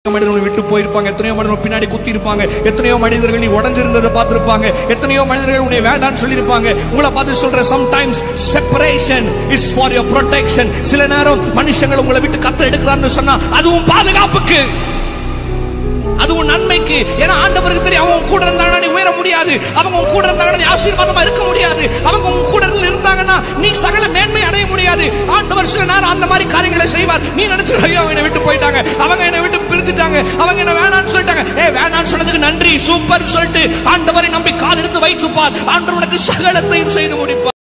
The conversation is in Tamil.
மனிதர்கள் விட்டு போயிருப்பாங்க எத்தனையோ மனிதர்கள் பின்னாடி குத்தி இருப்பாங்க எத்தனையோ மனிதர்கள் நீ உடஞ்சிருந்ததை பார்த்திருப்பாங்க எத்தனையோ மனிதர்கள் உன்னை வேண்டாம்னு சொல்லியிருப்பாங்க உங்களை பார்த்து சொல்ற sometimes separation is for your protection சில நேரம் மனுஷங்கள் உங்களை விட்டு கத்த எடுக்கிறான்னு சொன்னா அதுவும் பாதுகாப்புக்கு அதுவும் நன்மைக்கு ஏன்னா ஆண்டவருக்கு தெரியும் அவங்க உன் கூட இருந்தாங்கன்னா நீ உயர முடியாது அவங்க உன் கூட இருந்தாங்கன்னா நீ ஆசீர்வாதமா இருக்க முடியாது அவங்க உன் கூட இருந்தாங்கன்னா நீ சகல மேன்மை அடைய முடியாது ஆண்டவர் சில நேரம் அந்த மாதிரி காரியங்களை செய்வார் நீ நினைச்சு ஐயோ அவங்க என்னை விட்டு போயிட்டாங்க அவங்க என்னை விட்டு பிரிஞ்சுட்டாங்க அவங்க என்ன வேணாம்னு சொல்லிட்டாங்க ஏ வேணாம்னு சொன்னதுக்கு நன்றி சூப்பர் சொல்லிட்டு ஆண்டவரை நம்பி கால் எடுத்து வைத்துப்பார் ஆண்டவர் உனக்கு சகலத்தையும் செய்து முடிப்பார்